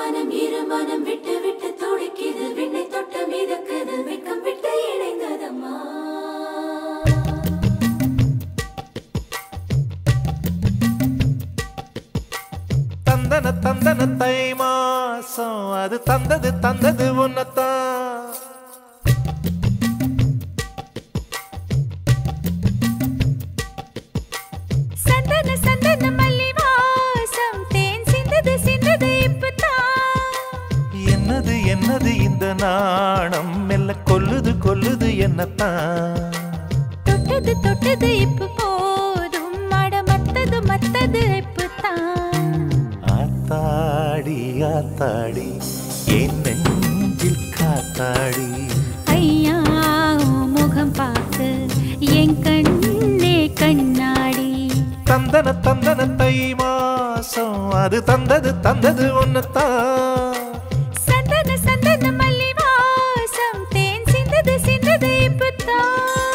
மனம் இரு மனம் விட்டு விட்டு துடிக்குது விண்ணை தொட்டு மிதக்குது வெக்கம் விட்டு இணைந்ததம்மா தந்தன தந்தன தை மாசம் அது தந்தது தந்தது உன்னத்தான் சந்தன சந்தன மல்லி வாசம் தேன் சிந்தது சிந்தது இப்பதான் என்னது என்னது இந்த நாணம் மெல்ல கொல்லுது கொல்லுது என்னத்தான் தொட்டது தொட்டது இப்ப போதும் மட மத்தது மத்தது இப்பதான் ஆத்தாடி ஆத்தாடி என் நெஞ்சில் காத்தாடி ஐயா உன் முகம் பார்த்து என் கண்ணே கண்ணாடி தந்தன தந்தன தை மாசம் அது தந்தது தந்தது உன்னத்தான் சந்தன சந்தன மல்லி வாசம் தேன் சிந்தது சிந்தது இப்பதான்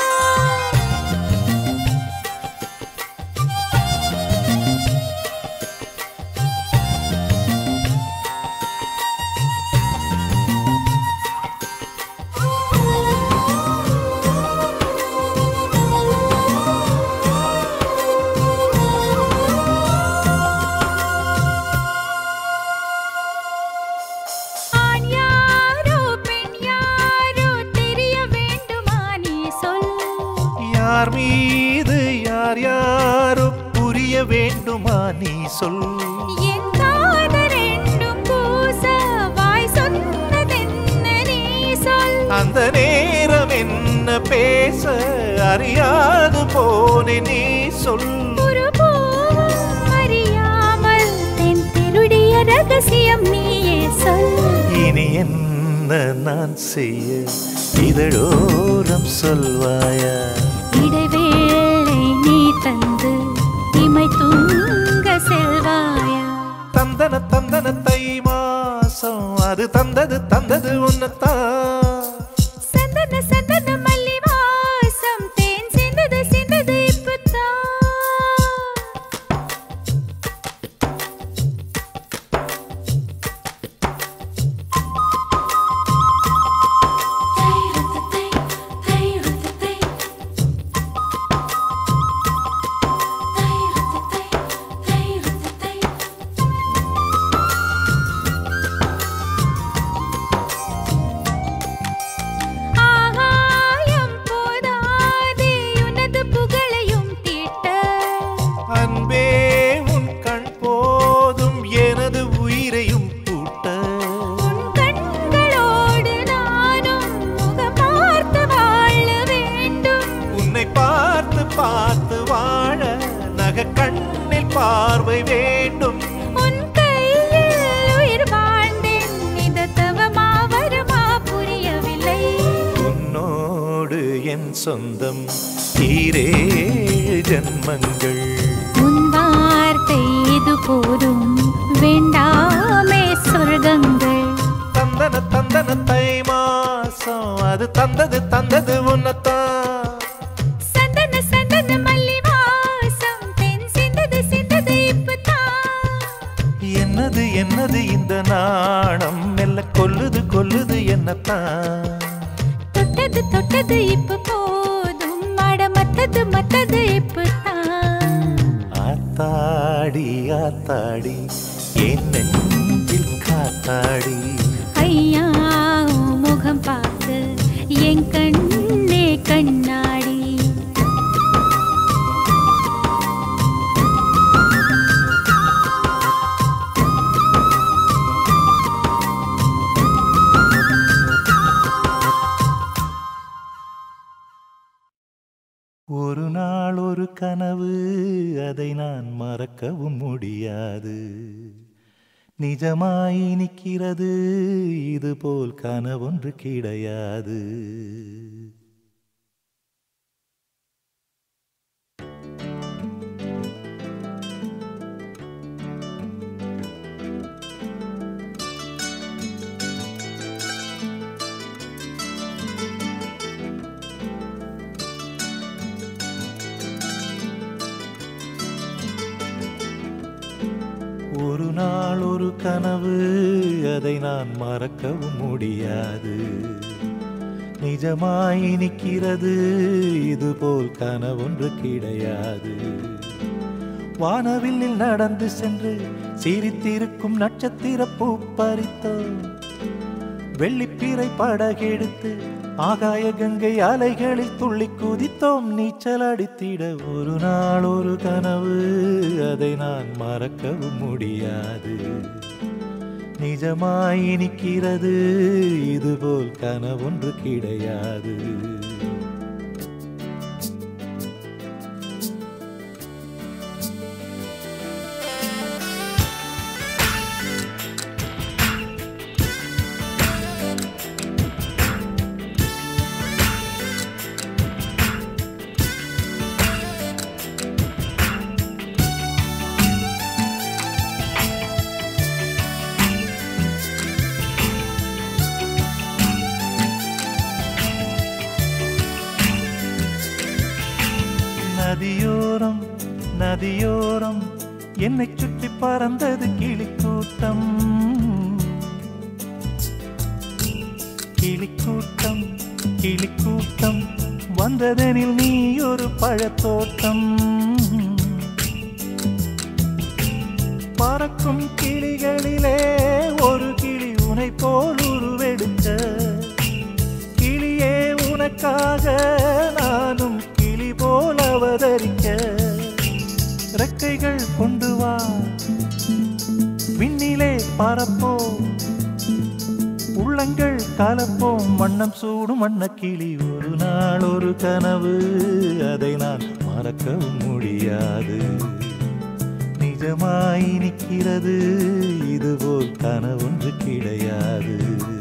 ஆண் யாரோ பெண் யாரோ தெரிய வேண்டுமா நீ சொல் யார் மீது யார் யாரோ புரிய வேண்டுமா நீ சொல் என் காதல் ரெண்டும் பூச வாய் சொன்னதென்ன நீ சொல் அந்த நேரம் என்ன பேச அறியாது போனே நீ சொல் ஒரு பூவும் அறியாமல் தென் திருடிய ரகசியம் நீயே சொல் இனி என்ன நான் செய்ய இதழோரம் சொல்வாயா இடைவேளை நீ தந்து இமை தூங்க செல்வாயா தந்தன தந்தன தை மாசம் அது தந்தது தந்தது உன்னத்தான் சந்தன சந்தன மல்லி வாசம் தேன் சிந்தது சிந்தது இப்பதான் தைரத்தை தைரத்தை தைரத்தை தைரத்தை ஆகாயம் போதாதே உனது புகழையும் தீட்ட அன்பே உன் கண் போதும் எனது உயிரையும் பூட்ட உன் கண்களோடு நானும் முகம் பார்த்து வாழ வேண்டும் உன்னை பார்த்து பார்த்து வாழ நக கண்ணில் பார்வை வேண்டும் உன் கையில் உயிர் வாழ்ந்தேன் இந்த தவமா வருமா புரியவில்லை உன்னோடு என் சொந்தம் ஈரேழு ஜன்மங்கள் உன் வார்த்தை இது போதும் வேண்டாமே சொர்க்கங்கள் தந்தன தந்தன தை மாசம் அது தந்தது தந்தது உன்னத்தான் சந்தன சந்தன மல்லி வாசம் தென் சிந்தது சிந்தது இப்பதான் என்னது என்னது இந்த நாணம் மெல்ல கொல்லுது கொல்லுது என்னத்தான் தொட்டது தொட்டது இப்ப போதும் மட மத்தது மத்தது இப்பதான் ஆத்தாடி ஆத்தாடி என் நெஞ்சில் காத்தாடி ஐயா உன் முகம் பார்த்து என் கண்ணே கண்ணாடி ஒரு நாள் ஒரு கனவு அதை நான் மறக்கவும் முடியாது நிஜமாய் நிற்கிறது இது போல் கனவொன்று கிடையாது ஒரு நாள் ஒரு கனவு அதை நான் மறக்கவும் முடியாது நிஜமாய் நிற்கிறது இதுபோல் கனவொன்று கிடையாது வானவில்லில் நடந்து சென்று சிரித்திருக்கும் நட்சத்திர பூ பறித்தோம் வெள்ளிப்பீரை படகெடுத்து ஆகாய கங்கை அலைகளில் துள்ளி குதித்தோம் நீச்சல் அடித்திட ஒரு நாள் ஒரு கனவு அதை நான் மறக்கவும் முடியாது நிஜமாய் நிற்கிறது இதுபோல் கனவொன்று கிடையாது நதியோரம் நதியோரம் என்னை சுற்றி பறந்தது கிளிக்கூட்டம் கிளிக்கூட்டம் கிளிக்கூட்டம் வந்ததெனில் நீ ஒரு பழத்தோட்டம் பறக்கும் கிளிகளிலே ஒரு கிளி உனை போல் உருவெடுக்க கிளியே உனக்காக நானும் கிளி போல் அவதரிக்க ரெக்கைகள் கொண்டு வா விண்ணிலே பறப்போம் உள்ளங்கள் கலப்போம் வண்ணம் சூடும் வண்ண கிளி ஒரு நாள் ஒரு கனவு அதை நான் மறக்கவும் முடியாது நிஜமாய் நிற்கிறது இதுபோல் கனவொன்று கிடையாது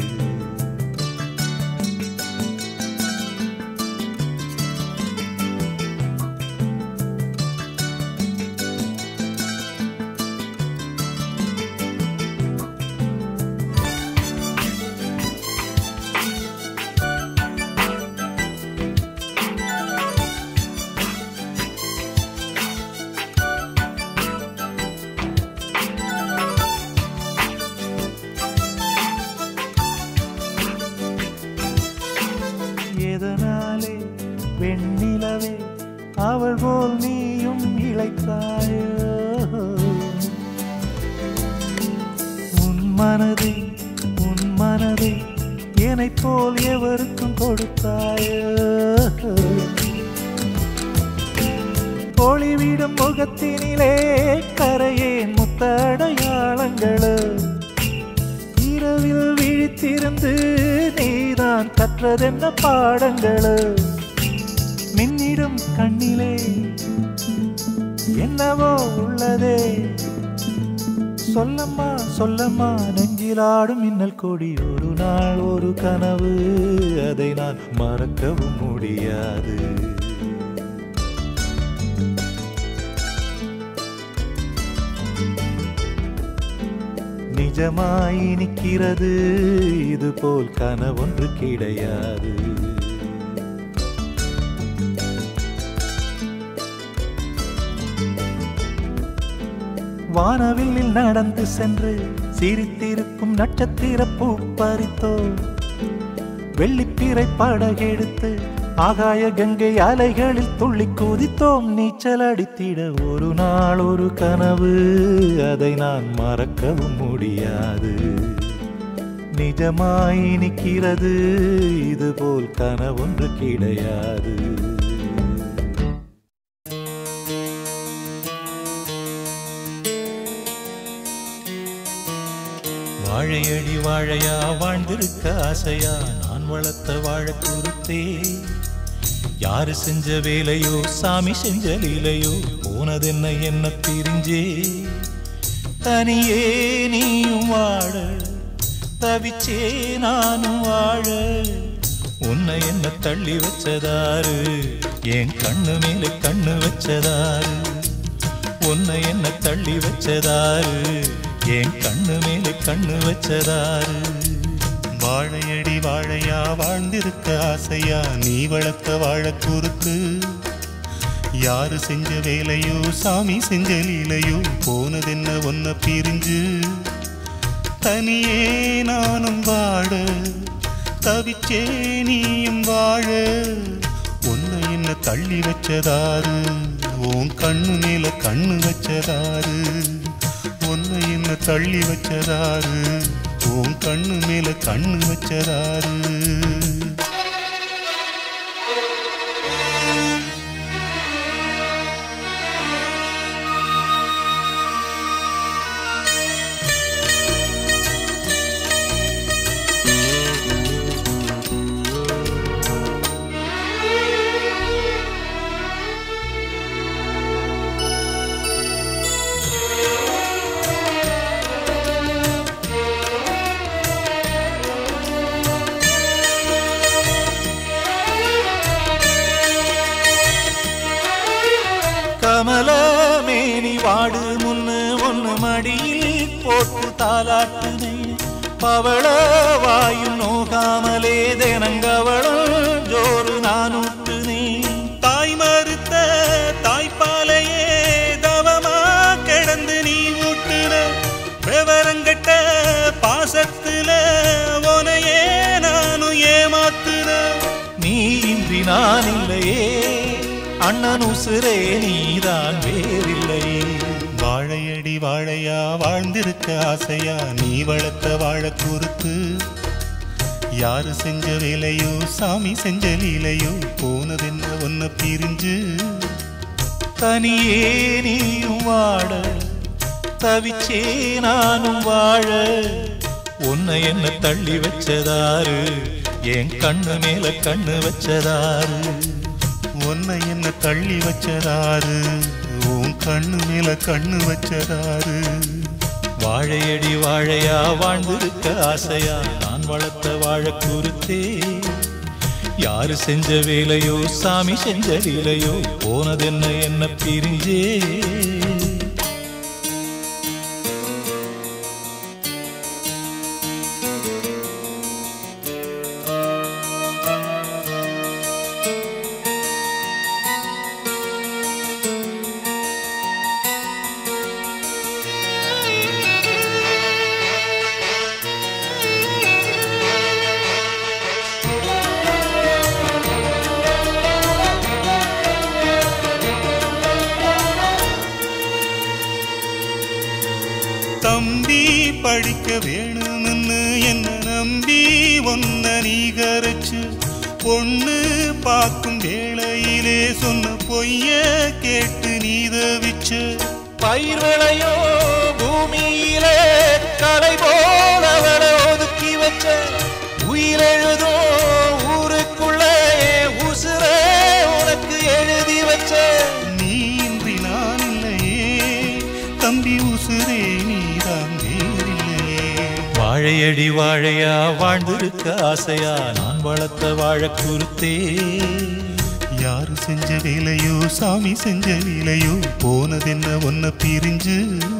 எதனாலே வெண்ணிலவே அவள் போல் நீயும் இழைத்தாயோ உன் மனதை உன் மனதை என்னைப் போல் எவருக்கும் கொடுத்தாயோ ஒளிவிடும் முகத்தினிலே கரையேன் முத்தடையாளங்களோ இரவில் விழித்திருந்து நீதான் கற்றதென்ன பாடங்களோ மின்னிடும் கண்ணிலே என்னவோ உள்ளதே சொல்லம்மா சொல்லம்மா நெஞ்சிலாடும் மின்னல் கொடி ஒரு நாள் ஒரு கனவு அதை நான் மறக்கவும் முடியாது நிஜமாய் நிற்கிறது இதுபோல் கனவொன்று கிடையாது வானவில்லில் நடந்து சென்று சிரித்திருக்கும் நட்சத்திர பூ பறித்தோ வெள்ளிப்பீரை படகெடுத்து ஆகாய கங்கை அலைகளில் துள்ளி குதித்தோம் நீச்சல் அடித்திட ஒரு நாள் ஒரு கனவு அதை நான் மறக்கவும் முடியாது நிஜமாய் நிற்கிறது இதுபோல் கனவொன்று கிடையாது வாழையடி வாழையா வாழ்ந்திருக்க ஆசையா நான் வளர்த்த வாழ குறுத்தே யாரு செஞ்ச வேலையோ சாமி செஞ்ச லீலையோ போனதென்ன என்ன பிரிஞ்சே தனியே நீயும் வாழ தவிச்சே நானும் வாழ உன்னை என்ன தள்ளி வச்சதாரு என் கண்ணு மேலே கண்ணு வச்சதாரு உன்னை என்ன தள்ளி வச்சதாரு என் கண்ணு மேலே கண்ணு வச்சதாரு வாழையடி வாழையா வாழ்ந்திருக்க ஆசையா நீ வளர்த்த வாழ குறுக்கு யாரு செஞ்ச வேலையோ சாமி செஞ்ச லீலையோ போனதென்ன ஒன்ன பிரிஞ்சு தனியே நானும் வாழ தவிச்சே நீயும் வாழ உன்னை என்ன தள்ளி வச்சதாரு உன் கண்ணு மேல கண்ணு வச்சதாரு உன்னை என்ன தள்ளி வச்சதாரு உன் கண்ணு மேல கண்ணு வச்சதாரு கமல மேனி வாடு முன்னு ஒன்னு மடியில் போட்டு தாலாட்டுனே பவள வாயும் நோகாமலே தினங்கவளும் ஜோறு நானூட்டுனே தாய் மறுத்த தாய்ப்பாலையே தவமா கிடந்து நீ ஊட்டுற விவரங்கட்ட பாசத்துல உனையே நானும் ஏமாத்துற நீ இன்றி நான் இல்லையே அண்ணன் உசுரே நீதான் வேறில்லையே வாழையடி வாழையா வாழ்ந்திருக்க ஆசையா நீ வளர்த்த வாழ குறுத்து யாரு செஞ்ச வேலையோ சாமி செஞ்ச லீலையோ போனதென்ன ஒன்ன பிரிஞ்சு தனியே நீயும் வாட தவிச்சே நானும் வாழ உன்னை என்ன தள்ளி வச்சதாரு என் கண்ணு மேல கண்ணு வச்சதாரு உன்னை என்ன தள்ளி வச்சதாரு உன் கண்ணு மேல கண்ணு வச்சதாரு வாழையடி வாழையா வாழ்ந்திருக்க ஆசையா நான் வளர்த்த வாழ குறுத்தே யாரு செஞ்ச வேலையோ சாமி செஞ்ச லீலையோ போனதென்ன என்ன பிரிஞ்சே தம்பி படிக்க வேணும்னு என்ன நம்பி ஒன்ன நீ கரைச்சு பொண்ணு பார்க்கும் வேளையிலே சொன்ன பொய்ய கேட்டு நீ தவிச்சு பயிர் விளையோ பூமியிலே கலை போல அவளை ஒதுக்கி வச்ச உயிரெழுதோ ஊருக்குள்ளே உசுரே உனக்கு எழுதி வச்ச நீ இன்றி நான் இல்லையே தம்பி உசுரே நீதான் வேறில்லையே வாழையடி வாழையா வாழ்ந்திருக்க ஆசையா நான் வளர்த்த வாழ குறுத்தே யாரு செஞ்ச வேலையோ சாமி செஞ்ச வேலையோ போனதென்ன ஒன்ன பிரிஞ்சு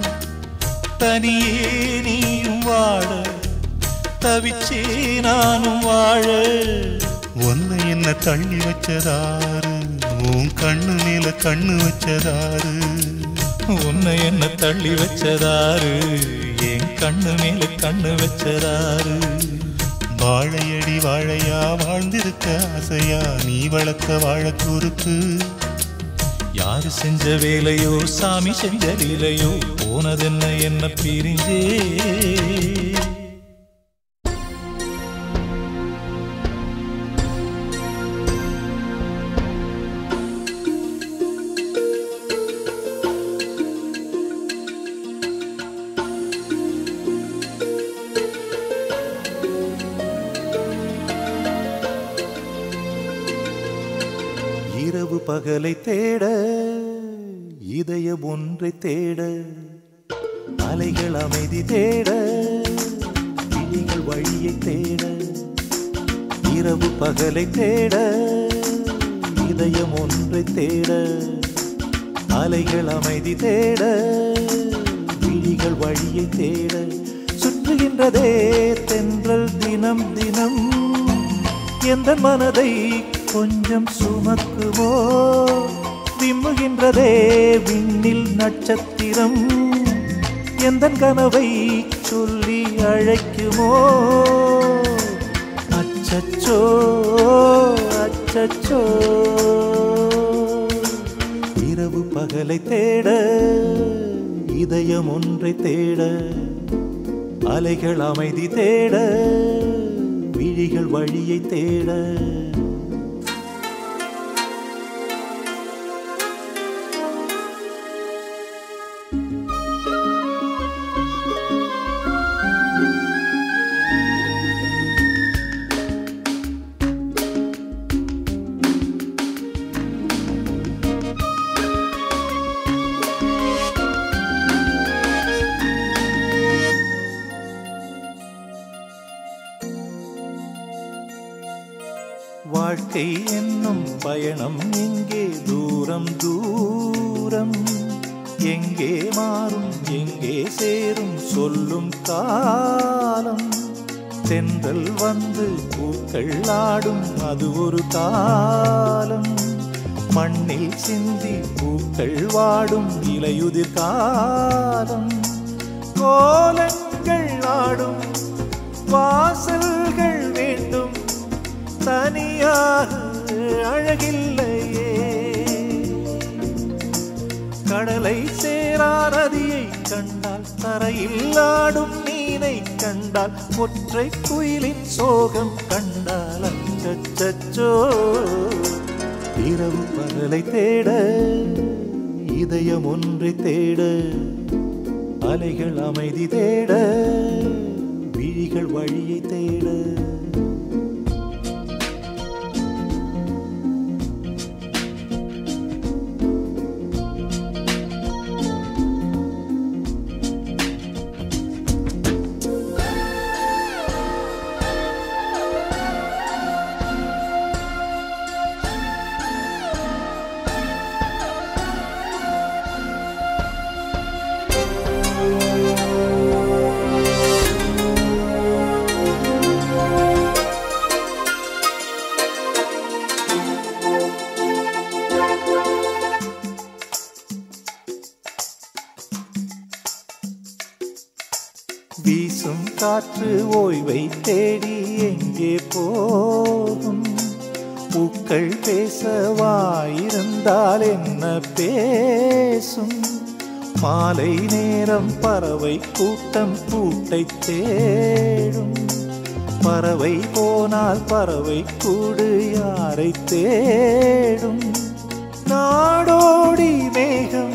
தனியே நீயும் வாழ தவிச்சே நானும் வாழ ஒன்ன என்ன தள்ளி வச்சதாரு உன் கண்ணு மேல கண்ணு வச்சதாரு உன்னை என்ன தள்ளி வச்சதாரு என் கண்ணு மேல கண்ணு வச்சதாரு வாழையடி வாழையா வாழ்ந்திருக்க ஆசையா நீ வளர்த்த வாழ குறுத்து யாரு செஞ்ச வேலையோ சாமி செஞ்ச லீலையோ போனதென்ன என்ன பிரிஞ்சே இரவு பகலை தேட இதயம் ஒன்றை தேட அலைகள் அமைதி தேட விழிகள் வழியை தேட இரவு பகலை தேட இதயம் ஒன்றை தேட அலைகள் அமைதி தேட விழிகள் வழியை தேட சுற்றுகின்றதே தென்றல் தினம் தினம் எந்த மனதை கொஞ்சம் சுமக்குவோ விம்முகின்றதே விண்ணில் நட்சத்திரம் எந்த கனவை சொல்லி அழைக்குமோ அச்சச்சோ அச்சச்சோ இரவு பகலை தேட இதயம் ஒன்றை தேட அலைகள் அமைதி தேட விழிகள் வழியை தேட வாழ்க்கை என்னும் பயணம் எங்கே தூரம் தூரம் எங்கே மாறும் எங்கே சேரும் சொல்லும் காலம் தென்றல் வந்து பூக்கள் ஆடும் அது ஒரு காலம் மண்ணில் சிந்தி பூக்கள் வாடும் இலையுதிர் காலம் கோலங்கள் ஆடும் வாசல்கள் வேண்டும் தனியாக அழகில்லையே கடலை சேரா நதியை கண்டால் தரையில் ஆடும் மீனை கண்டால் ஒற்றை குயிலின் சோகம் கண்டால் அச்சச்சோ இரவு பகலை தேட இதயம் ஒன்றை தேட அலைகள் அமைதி தேட விழிகள் வழியை தேட வீசும் காற்று ஓய்வை தேடி எங்கே போகும் பூக்கள் பேசவாயிருந்தால் என்ன பேசும் மாலை நேரம் பறவை கூட்டம் கூட்டை தேடும் பறவை போனால் பறவை கூடு யாரை தேடும் நாடோடி மேகம்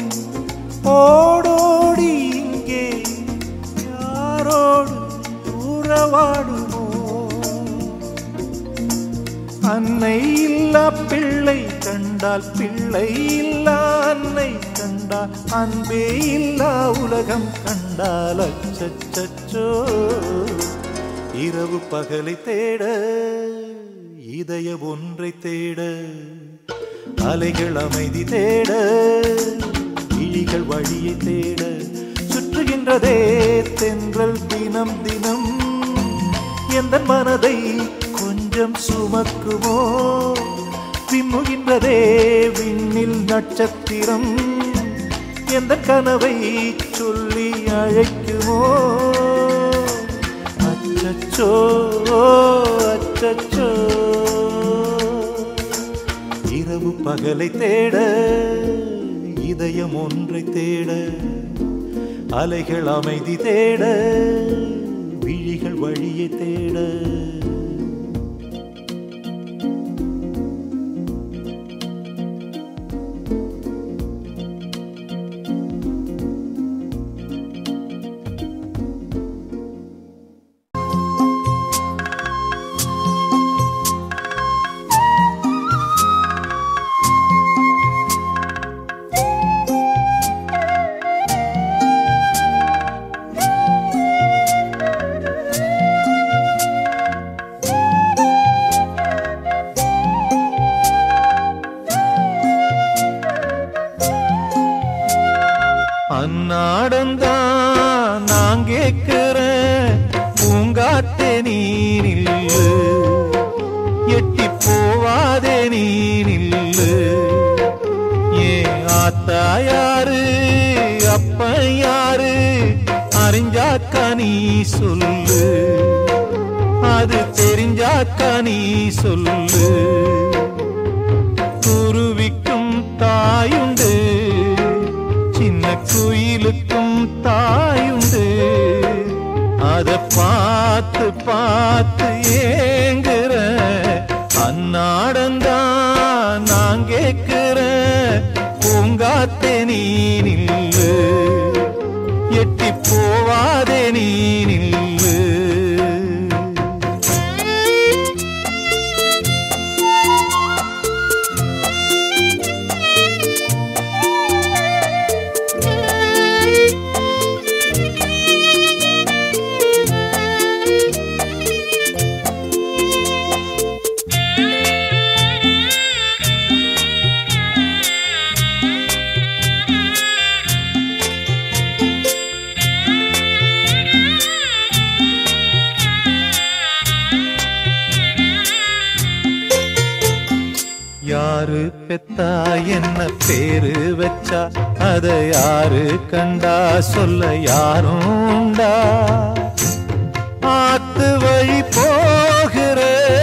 ஓடோடி இங்கே யாரோடு உறவாடுமோ அன்னை இல்லா பிள்ளை கண்டால் பிள்ளை இல்லா அன்னை கண்டால் அன்பே இல்லா உலகம் கண்டால் அச்சச்சோ இரவு பகலை தேட இதய ஒன்றை தேட அலைகள் அமைதி தேட விழிகள் வழியை தேட சுற்றுகின்றதே தென்றல் தினம் தினம் எந்த மனதை கொஞ்சம் சுமக்குமோ விம்முகின்றதே விண்ணில் நட்சத்திரம் எந்த கனவை சொல்லி அழைக்குமோ அச்சச்சோ அச்சச்சோ இரவு பகலை தேட இதயம் ஒன்றை தேட அலைகள் அமைதி தேட விழிகள் வழியை தேட அந்நாடந்தான் நான் கேட்கிறேன் பூங்காத்தே நீ நில்லு எட்டி போவாதே நீ நில்லு ஏன் ஆத்தா யாரு அப்ப யாரு அறிஞ்சாக்கா நீ சொல்லு அது தெரிஞ்சாக்கா நீ சொல்லு குருவிக்கும் தாயுண்டு சின்ன குயிலுக்கும் தாயுண்டு அத பார்த்து பார்த்து ஏங்குற அந்நாடந்தான் நான் கேட்கிற பூங்காத்தே நீ நில்லு எட்டி போவாதே நீ நில்லு யாரு பெத்தா என்ன பேரு வச்சா அத யாரு கண்டா சொல்ல யாரும் உண்டா ஆத்து வழி போகிற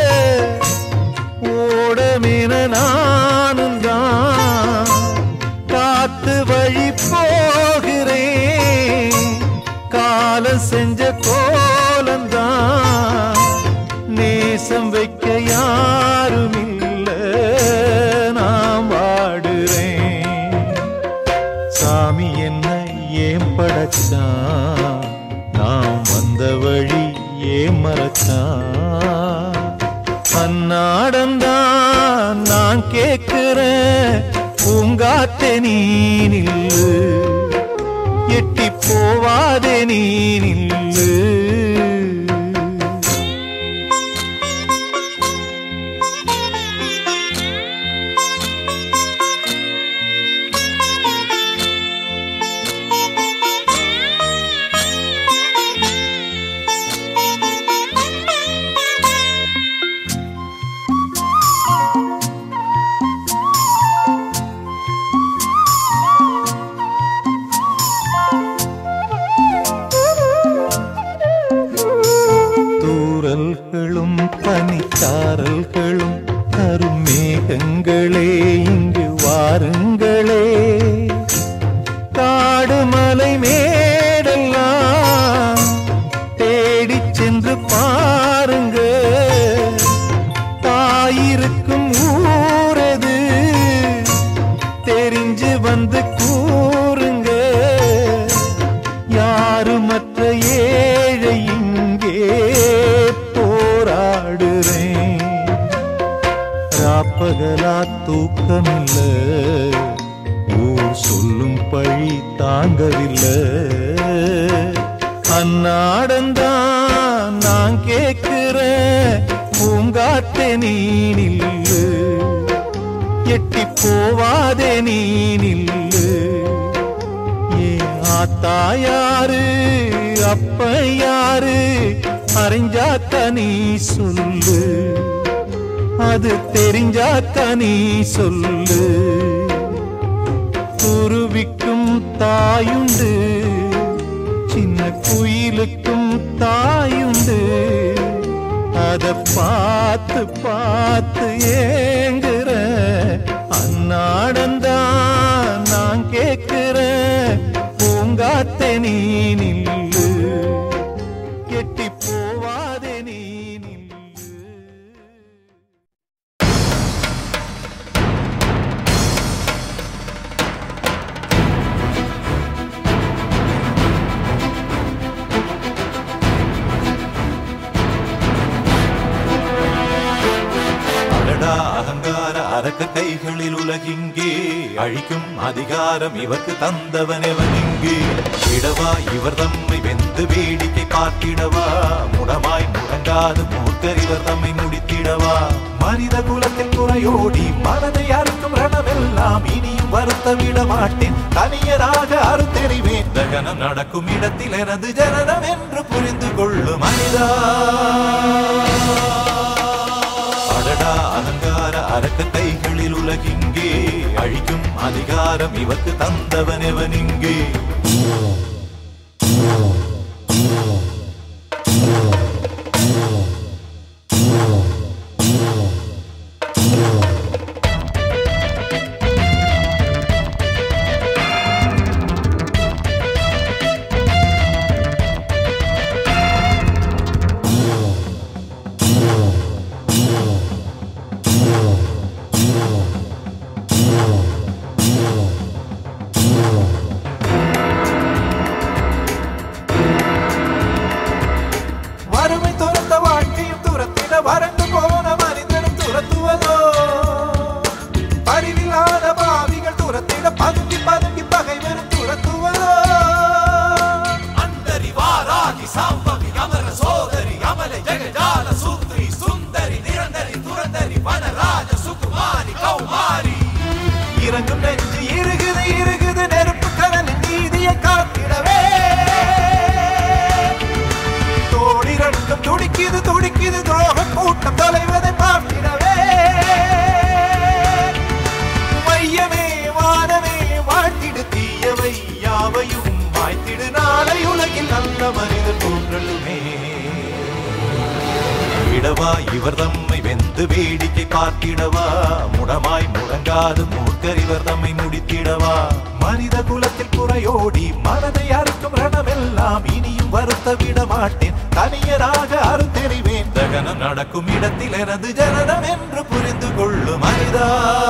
ஓடமின நானும் தான் காத்து வழி போகிறேன் காலம் செஞ்ச கோலந்தான் நேசம் வைக்க யாரும் இல்ல நான் வாடுறேன் சாமி என்ன ஏன் படைச்சான் நான் வந்த வழி ஏன் மறைச்சான் அந்நாடந்தான் நான் கேட்கிறேன் பூங்காத்தே நீ நில்லு எட்டி போவாதே நீ நில்லு தூரல்களும் பனிச்சாரல்களும் கருமேகங்களே இங்கு வாருங்களே காடு மலை மேடெல்லாம் தேடிச் சென்று பாருங்க தாயிருக்கும் ஊரது தெரிஞ்சு வந்து கூறுங்க யாரு மற்ற ஏழை இங்கே போராடுறேன் ராப்பகலா தூக்கமில்ல ஊர் சொல்லும் பழி தாங்கவில்லை அந்நாடந்தான் நான் கேட்கிறேன் பூங்காத்தே நீ நில்லு எட்டி போவாதே நீ நில்லு ஏன் ஆத்தா யாரு அப்ப யாரு அறிஞ்சாக்க நீ சொல்லு அது தெரிஞ்சாக்க நீ சொல்லு குருவிக்கும் தாயுண்டு சின்ன குயிலுக்கும் தாயுண்டு அத பார்த்து பார்த்து ஏங்குற அந்நாடந்தான் நான் கேட்கிறேன் பூங்காத்தே நீ நில்லு எட்டி போவாதே நீ நில்லு அடடா அகங்கார அரக்க கைகளில் உலகிங்கே அழிக்கும் அதிகாரம் இவர்க்கு தந்தவன் எவன் இங்கே இடவா இவர் தம்மை வெந்து வேடிக்கை பார்த்திடவா முடமாய் முடங்காது மூர்க்கர் இவர் தம்மை முடித்திடவா மனித குலத்தில் குறையோடி மனதை அறுக்கும் ரணமெல்லாம் இனியும் வருத்த விட மாட்டேன் தனியராக அறுத்தெறிவேன் தகனம் நடக்கும் இடத்தில் எனது ஜனனம் என்று புரிந்து கொள்ளும் மனிதா அடடா அலங்கார அரக்க கைகளில் உலகிங்கே அழிக்கும் அதிகாரம் இவர்க்கு தந்தவன் எவன் இங்கே இடவா இவர் தம்மை வெந்து வேடிக்கை பார்த்திடவா முடமாய் முடங்காது மூர்க்கர் இவர் தம்மை முடித்திடவா மனித குலத்தில் குறையோடி மனதை அறுக்கும் ரணமெல்லாம் இனியும் வருத்த விட மாட்டேன் தனியராக அறுத்தெறிவேன் தகனம் நடக்கும் இடத்தில் எனது ஜனனம் என்று புரிந்து கொள்ளும் மனிதா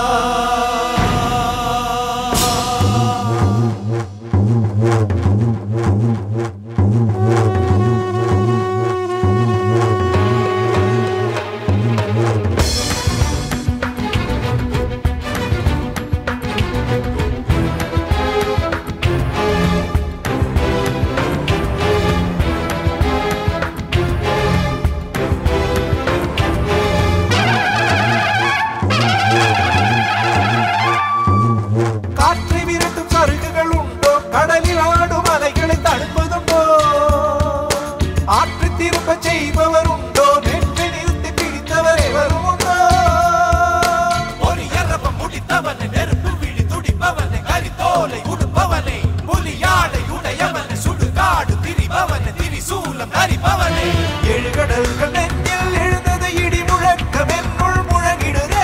காற்றை விரட்டும் சருகுகள் உண்டோ கடலில் ஆடும் அலைகளை தடுப்பதுண்டோ ஆற்று திரும்ப செய்பவர் உண்டோ நெற்றை நிறுத்தி பிடித்தவர் எவரும் உண்டோ ஒரு எரப்ப முடித்தவனை நெருப்பு விழி துடிப்பவனை கரித்தோலை உடுப்பவனை புலியாடை உடையவனை சுடுகாடு திரிபவனை திரிசூலம் நரிபவனை ஏழு கடல்கள் நெஞ்சில் எழுந்தது இடி முழக்கம் என்னுள் முழங்கிடுதே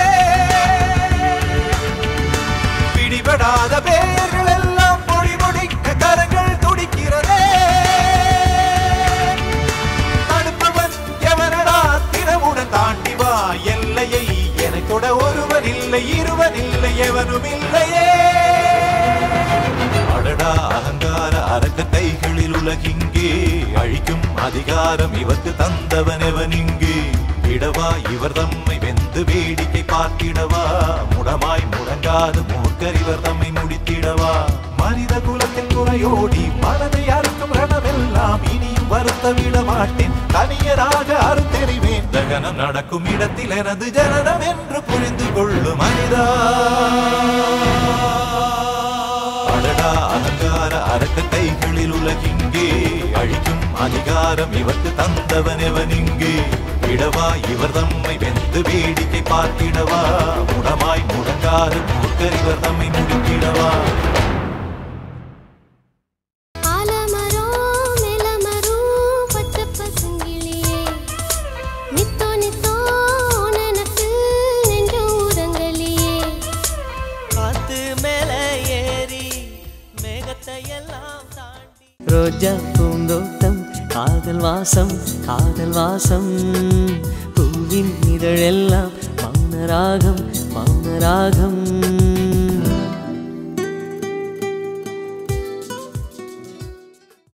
பிடிபடாத பெயர்கள் எல்லாம் பொடி முடிக்க கரங்கள் துடிக்கிறதே தடுப்பவன் எவனடா தினமுடன் தாண்டி வா எல்லையை எனக் தொட ஒருவன் இல்லை இருவன் இல்லை எவனும் இல்லையே அடடா அகங்கார அரக்க கைகளில் உலகிங்கே அழிக்கும் அதிகாரம் இவர்க்கு தந்தவன் எவன் இங்கே இடவா இவர் தம்மை வெந்து வேடிக்கை பார்த்திடவா முடமாய் முடங்காது மூர்க்கர் இவர் தம்மை முடித்திடவா மனித குலத்தில் குறையோடி மனதை அறுக்கும் ரணமெல்லாம் இனியும் வருத்த விட மாட்டேன் தனியராக அறுத்தெறிவேன் தகனம் நடக்கும் இடத்தில் எனது ஜனனம் என்று புரிந்து கொள்ளும் மனிதா அடடா அகங்கார அரக்க கைகளில் உலகிங்கே அழிக்கும் அதிகாரம் இவர்க்கு தந்தவன் எவன் இங்கே இடவா இவர் தம்மை வெந்து வேடிக்கை பார்த்திடவா முடமாய் முடங்காது மூர்க்கர் இவர் தம்மை முடித்திடவா ஆலமரம் மேலமரம் பச்சை பசுங்கிளியே நித்தோ நித்தோ நினப்பு நெஞ்சம் உறங்கலியே காத்து மேல ஏறி மேகத்தை எல்லாம் தாண்டி ரோஜா பூந்தோட்டம் காதல் வாசம் காதல் வாசம் பூவின் இதழெல்லாம் மௌன ராகம் மௌன ராகம்